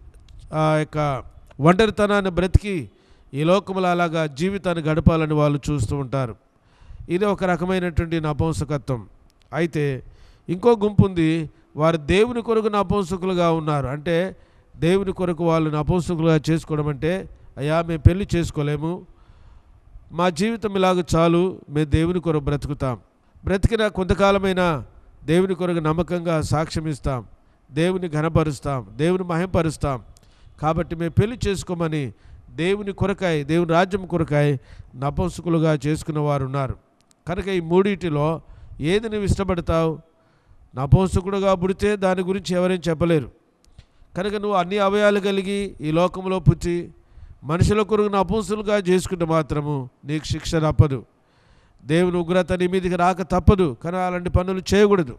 ఆ యొక్క ఒంటరితనాన్ని బ్రతికి ఈ లోకంలో అలాగా జీవితాన్ని గడపాలని వాళ్ళు చూస్తూ ఉంటారు ఇది ఒక రకమైనటువంటి నపంసకత్వం అయితే ఇంకో గుంపు ఉంది వారు దేవుని కొరకు నపంసకులుగా ఉన్నారు అంటే దేవుని కొరకు వాళ్ళు నపంసకులుగా చేసుకోవడం అంటే అయ్యా మేము పెళ్లి చేసుకోలేము మా జీవితం ఇలాగ చాలు మేము దేవుని కొరకు బ్రతుకుతాం బ్రతికిన కొంతకాలమైనా దేవుని కొరకు నమ్మకంగా సాక్ష్యం ఇస్తాం దేవుని ఘనపరుస్తాం దేవుని మహింపరుస్తాం కాబట్టి మేము పెళ్లి చేసుకోమని దేవుని కొరకాయ దేవుని రాజ్యం కొరకాయ నపంసకులుగా చేసుకున్న వారు ఉన్నారు కనుక ఈ మూడింటిలో ఏది నువ్వు ఇష్టపడతావు నపంసకుడుగా పుడితే దాని గురించి ఎవరేం చెప్పలేరు కనుక నువ్వు అన్ని అవయాలు కలిగి ఈ లోకంలో పుచ్చి మనుషుల కొరకు నపుంసులుగా చేసుకుంటే మాత్రము నీకు శిక్ష తప్పదు దేవుని ఉగ్రత నీ మీదకి రాక తప్పదు కానీ అలాంటి పనులు చేయకూడదు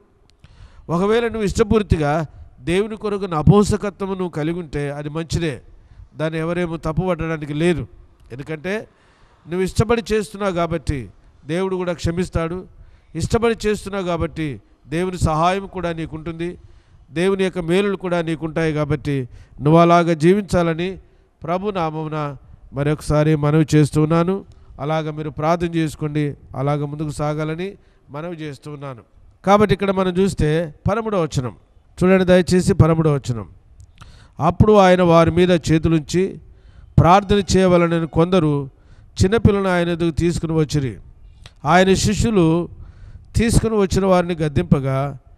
ఒకవేళ నువ్వు ఇష్టపూర్తిగా దేవుని కొరకు నపంసకత్వము నువ్వు కలిగి ఉంటే అది మంచిదే దాన్ని ఎవరేమో తప్పుపట్టడానికి లేదు ఎందుకంటే నువ్వు ఇష్టపడి చేస్తున్నావు కాబట్టి దేవుడు కూడా క్షమిస్తాడు ఇష్టపడి చేస్తున్నావు కాబట్టి దేవుని సహాయం కూడా నీకుంటుంది దేవుని యొక్క మేలులు కూడా నీకుంటాయి కాబట్టి నువ్వు అలాగ జీవించాలని ప్రభు నామమున మరొకసారి మనవి చేస్తున్నాను అలాగ మీరు ప్రార్థన చేసుకోండి అలాగ ముందుకు సాగాలని మనవి చేస్తున్నాను కాబట్టి ఇక్కడ మనం చూస్తే పరముడో వచనం చూడండి దయచేసి పరముడో వచనం అప్పుడు ఆయన వారి మీద చేతులుంచి ప్రార్థన చేయవలనని కొందరు చిన్నపిల్లను ఆయన ఎదుగు తీసుకుని వచ్చిరి ఆయన శిష్యులు తీసుకుని వచ్చిన వారిని గద్దింపగా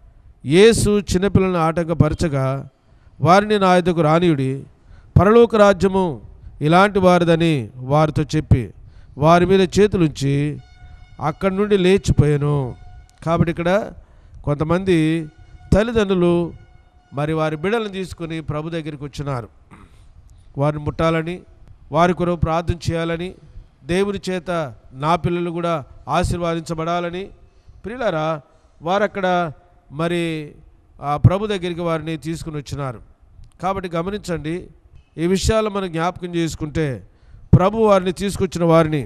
యేసు చిన్నపిల్లలను ఆటంకపరచగా వారిని నా ఎదుగు రానియుడి పరలోక రాజ్యము ఇలాంటి వారిదని వారితో చెప్పి వారి మీద చేతులుంచి అక్కడి నుండి లేచిపోయాను కాబట్టి ఇక్కడ కొంతమంది తల్లిదండ్రులు మరి వారి బిడ్డలను తీసుకొని ప్రభు దగ్గరికి వచ్చినారు వారిని ముట్టాలని వారి కొరకు ప్రార్థన చేయాలని దేవుని చేత నా పిల్లలు కూడా ఆశీర్వాదించబడాలని ప్రియులారా వారు అక్కడ మరి ఆ ప్రభు దగ్గరికి వారిని తీసుకుని వచ్చినారు కాబట్టి గమనించండి ఈ విషయాలు మనం జ్ఞాపకం చేసుకుంటే ప్రభు వారిని తీసుకొచ్చిన వారిని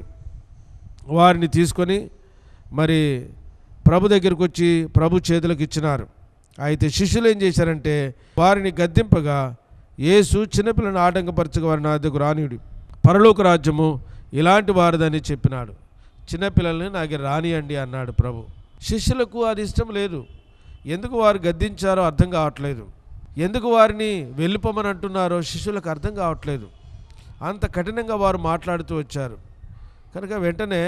వారిని తీసుకొని మరి ప్రభు దగ్గరికి వచ్చి ప్రభు చేతులకు ఇచ్చినారు అయితే శిష్యులు ఏం చేశారంటే వారిని గద్దింపగా యేసు చిన్నపిల్లని ఆటంకపరచగా వారి నా దగ్గర రానియుడు పరలోక రాజ్యము ఇలాంటి వారిదని చెప్పినాడు చిన్నపిల్లల్ని నాకు రానియండి అన్నాడు ప్రభు శిష్యులకు అది ఇష్టం లేదు ఎందుకు వారు గద్దించారో అర్థం కావట్లేదు ఎందుకు వారిని వెళ్ళిపోమని అంటున్నారో శిష్యులకు అర్థం కావట్లేదు అంత కఠినంగా వారు మాట్లాడుతూ వచ్చారు కనుక వెంటనే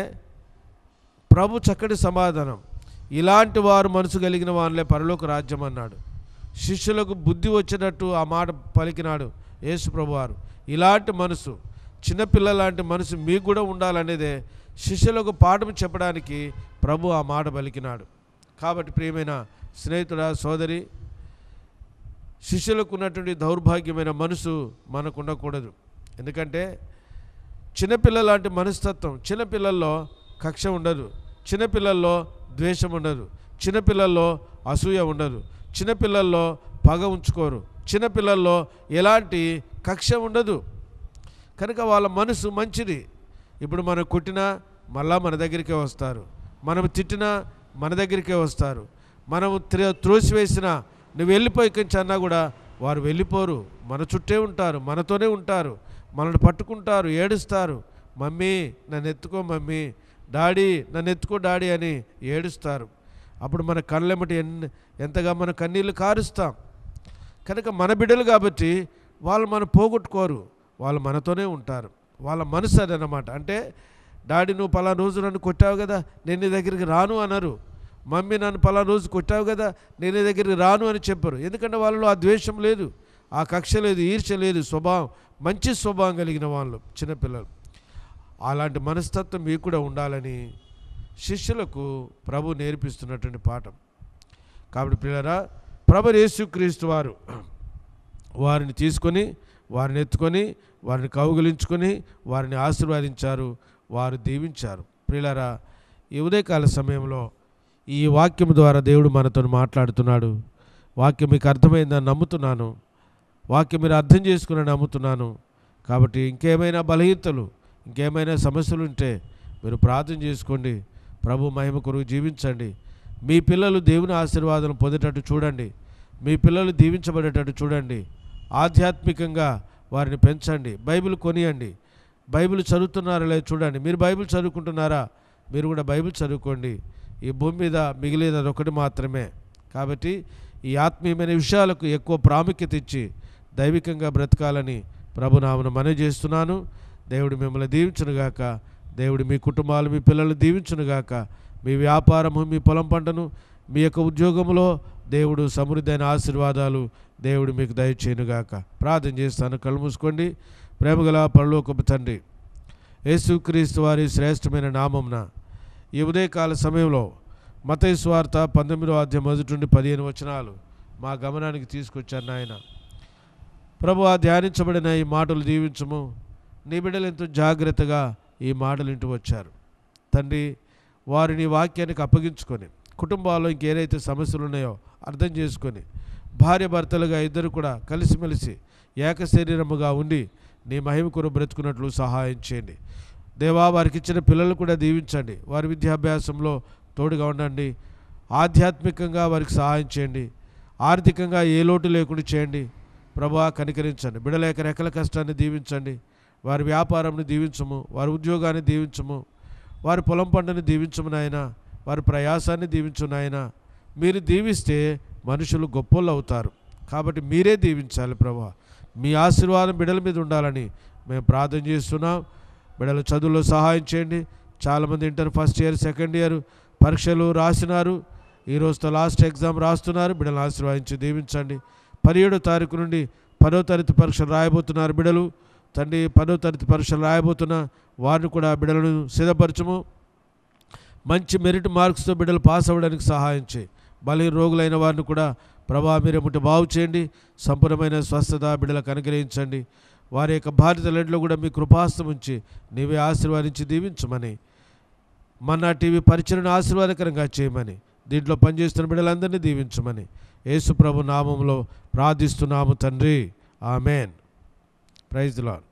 ప్రభు చక్కటి సమాధానం ఇలాంటి వారు మనసు కలిగిన వాళ్ళే పరలోక రాజ్యం అన్నాడు శిష్యులకు బుద్ధి వచ్చినట్టు ఆ మాట పలికినాడు యేసు ప్రభు వారు ఇలాంటి మనసు చిన్నపిల్లల లాంటి మనసు మీకు కూడా ఉండాలనేదే శిష్యులకు పాఠం చెప్పడానికి ప్రభు ఆ మాట పలికినాడు కాబట్టి ప్రియమైన స్నేహితుడా సోదరి శిష్యులకు ఉన్నటువంటి దౌర్భాగ్యమైన మనసు మనకు ఉండకూడదు ఎందుకంటే చిన్నపిల్లల లాంటి మనస్తత్వం చిన్నపిల్లల్లో కక్ష ఉండదు చిన్నపిల్లల్లో ద్వేషం ఉండదు చిన్నపిల్లల్లో అసూయ ఉండదు చిన్నపిల్లల్లో పగ ఉంచుకోరు చిన్నపిల్లల్లో ఎలాంటి కక్ష ఉండదు కనుక వాళ్ళ మనసు మంచిది ఇప్పుడు మనం కొట్టినా మళ్ళా మన దగ్గరికే వస్తారు మనం తిట్టినా మన దగ్గరికే వస్తారు మనం త్ర- త్రోసివేసినా నువ్వు వెళ్ళిపోయి కొంచెం అన్నా కూడా వారు వెళ్ళిపోరు మన చుట్టే ఉంటారు మనతోనే ఉంటారు మనల్ని పట్టుకుంటారు ఏడుస్తారు మమ్మీ నన్ను ఎత్తుకో మమ్మీ డాడీ నన్ను ఎత్తుకో డాడీ అని ఏడుస్తారు అప్పుడు మన కళ్ళెమ్మటి ఎన్ ఎంతగా మన కన్నీళ్ళు కారుస్తాం కనుక మన బిడ్డలు కాబట్టి వాళ్ళు మనం పోగొట్టుకోరు వాళ్ళు మనతోనే ఉంటారు వాళ్ళ మనసు అదనమాట అంటే డాడీ నువ్వు పలా రోజు నన్ను కొట్టావు కదా నేను నీ దగ్గరికి రాను అనరు మమ్మీ నన్ను పలా రోజు కొట్టావు కదా నేను నీ దగ్గరికి రాను అని చెప్పరు ఎందుకంటే వాళ్ళలో ఆ ద్వేషం లేదు ఆ కక్ష లేదు ఈర్ష్య లేదు స్వభావం మంచి స్వభావం కలిగిన వాళ్ళు చిన్నపిల్లలు అలాంటి మనస్తత్వం మీకు కూడా ఉండాలని శిష్యులకు ప్రభు నేర్పిస్తున్నటువంటి పాఠం కాబట్టి పిల్లరా ప్రభు యేసుక్రీస్తు వారు వారిని తీసుకొని వారిని ఎత్తుకొని వారిని కౌగిలించుకొని వారిని ఆశీర్వదించారు వారు దీవించారు ప్రియులరా ఈ ఉదయకాల సమయంలో ఈ వాక్యం ద్వారా దేవుడు మనతో మాట్లాడుతున్నాడు వాక్యం మీకు అర్థమైందని నమ్ముతున్నాను వాక్యం మీరు అర్థం చేసుకుని నమ్ముతున్నాను కాబట్టి ఇంకేమైనా బలహీనతలు ఇంకేమైనా సమస్యలు ఉంటే మీరు ప్రార్థన చేసుకోండి ప్రభు మహిమ కొరకు జీవించండి మీ పిల్లలు దేవుని ఆశీర్వాదం పొందేటట్టు చూడండి మీ పిల్లలు దీవించబడేటట్టు చూడండి ఆధ్యాత్మికంగా వారిని పెంచండి బైబిల్ కొనియండి బైబిల్ చదువుతున్నారా లేదు చూడండి మీరు బైబిల్ చదువుకుంటున్నారా మీరు కూడా బైబిల్ చదువుకోండి ఈ భూమి మీద మిగిలేది అది ఒకటి మాత్రమే కాబట్టి ఈ ఆత్మీయమైన విషయాలకు ఎక్కువ ప్రాముఖ్యత ఇచ్చి దైవికంగా బ్రతకాలని ప్రభునామను మనవి చేస్తున్నాను దేవుడు మిమ్మల్ని దీవించునుగాక దేవుడు మీ కుటుంబాలు మీ పిల్లలు దీవించునుగాక మీ వ్యాపారము మీ పొలం పంటను మీ యొక్క ఉద్యోగంలో దేవుడు సమృద్ధైన ఆశీర్వాదాలు దేవుడు మీకు దయచేయునుగాక ప్రార్థన చేస్తాను కళ్ళు మూసుకోండి ప్రేమగల పరలోకపు తండ్రి యేసుక్రీస్తు వారి శ్రేష్టమైన నామంన ఈ ఉదయకాల సమయంలో మతయ స్వార్త పంతొమ్మిదో అధ్యాయం మొదటి నుండి పదిహేను వచనాలు మా గమనానికి తీసుకొచ్చాను నాయన ప్రభు ఆ ధ్యానించబడిన ఈ మాటలు దీవించము నీ బిడ్డలు ఎంతో జాగ్రత్తగా ఈ మాటలు ఇంటూ వచ్చారు తండ్రి వారిని వాక్యానికి అప్పగించుకొని కుటుంబాల్లో ఇంకేదైతే సమస్యలు ఉన్నాయో అర్థం చేసుకొని భార్య భర్తలుగా ఇద్దరు కూడా కలిసిమెలిసి ఏక శరీరముగా ఉండి నీ మహిమ కొరకు బ్రతుకున్నట్లు సహాయం చేయండి దేవా వారికి ఇచ్చిన పిల్లలు కూడా దీవించండి వారి విద్యాభ్యాసంలో తోడుగా ఉండండి ఆధ్యాత్మికంగా వారికి సహాయం చేయండి ఆర్థికంగా ఏ లోటు లేకుండా చేయండి ప్రభా కనికరించండి బిడలేక రెక్కల కష్టాన్ని దీవించండి వారి వ్యాపారంని దీవించము వారి ఉద్యోగాన్ని దీవించము వారి పొలం పంటని దీవించము నాయన వారి ప్రయాసాన్ని దీవించు నాయన మీరు దీవిస్తే మనుషులు గొప్పోళ్ళు అవుతారు కాబట్టి మీరే దీవించాలి ప్రభా మీ ఆశీర్వాదం బిడల మీద ఉండాలని మేము ప్రార్థన చేస్తున్నాం బిడల చదువులో సహాయం చేయండి చాలామంది inter first year second year పరీక్షలు రాసినారు ఈ రోజుతో లాస్ట్ ఎగ్జామ్ రాస్తున్నారు బిడ్డలు ఆశీర్వదించి దీవించండి పదిహేడో తారీఖు నుండి పదో తరగతి పరీక్షలు రాయబోతున్నారు బిడలు తండ్రి పదో తరగతి పరీక్షలు రాయబోతున్న వారిని కూడా బిడలను సిద్ధపరచము మంచి మెరిట్ మార్క్స్తో బిడ్డలు పాస్ అవ్వడానికి సహాయం చేయి బలహీన రోగులైన వారిని కూడా ప్రభా మీరు ముట్టి బాగు చేయండి సంపూర్ణమైన స్వస్థత బిడ్డలకు అనుగ్రహించండి వారి యొక్క బాధ్యతలన్నింటిలో కూడా మీ కృపాస్తం ఉంచి నీవే ఆశీర్వాదించి దీవించమని మన్నా టీవీ పరిచయను ఆశీర్వాదకరంగా చేయమని దీంట్లో పనిచేస్తున్న బిడ్డలందరినీ దీవించమని యేసు ప్రభు నామంలో ప్రార్థిస్తున్నాము తండ్రి ఆమెన్ ప్రైజ్ లాడ్